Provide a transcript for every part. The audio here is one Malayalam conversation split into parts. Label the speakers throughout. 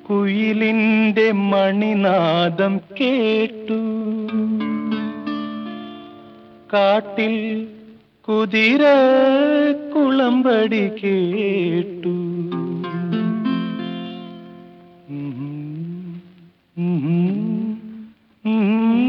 Speaker 1: കുയിലിന്റെ മണിനാദം കേട്ടു കാട്ടിൽ കുതിര കുളമ്പടി കേട്ടു ഉം, ഉം, ഉം.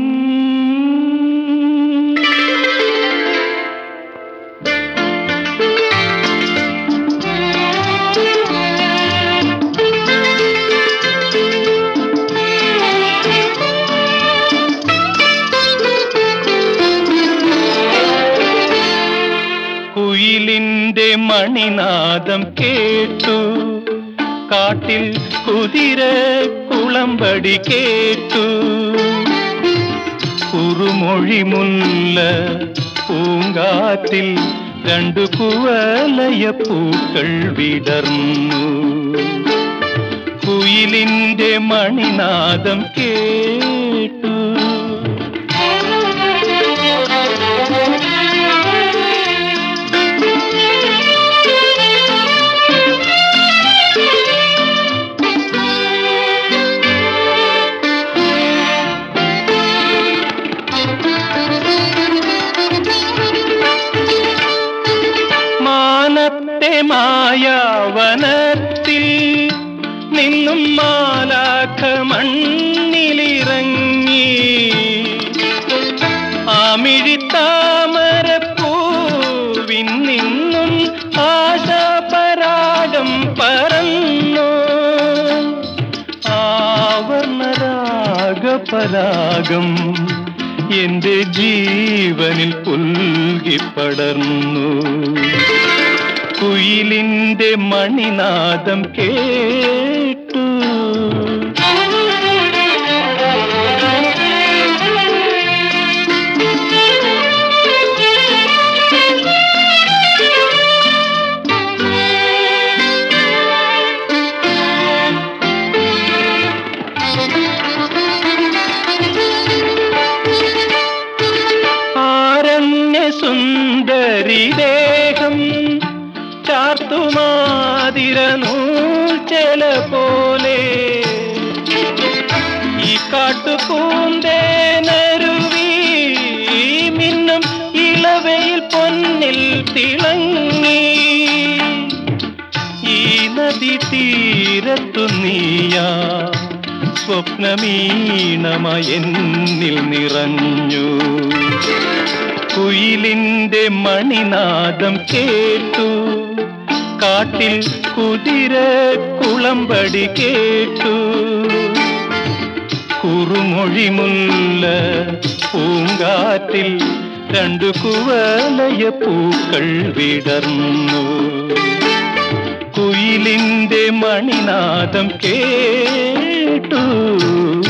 Speaker 1: കുയിലിന്റെ മണിനാദം കേട്ടു കാട്ടിൽ കുതിര കുളമ്പടി കേട്ടു കുറുമൊഴി മുല്ല പൂങ്കാറ്റിൽ രണ്ടു കുവലയ പൂക്കൾ വിടർന്നു കുയിലിന്റെ മണിനാദം കേട്ടു മാനത്തെ മായാവനത്തിൽ നിന്നും മാലാഖ മണ്ണിലിറങ്ങി ആമിഴിത്താമരപ്പൂവിൻ നിന്നും ആശാപരാഗം പറന്നു ആവർണരാഗപരാഗം എന്റെ ജീവനിൽ പുൽകിപ്പടർന്നു കുയിലിന്റെ മണിനാദം കേട്ടു ആരണ്യ സുന്ദരി ദേഹം ചാർത്തുമാതിര നൂൽച്ചെല പോലെ ഈ കാട്ടുപൂന്തേനരുവി മിന്നും ഇളവയിൽ പൊന്നിൽ തിളങ്ങി ഈ നദി തീരത്തു നീയാ സ്വപ്നമീണമയെന്നിൽ നിറഞ്ഞു കുയിലിന്റെ മണിനാദം കേട്ടു കാട്ടിൽ കുതിര കുളമ്പടി കേട്ടു കുറുമൊഴി മുല്ല പൂങ്കാറ്റിൽ രണ്ടു കുവലയ പൂക്കൾ വിടർന്നു കുയിലിന്റെ മണിനാദം കേട്ടു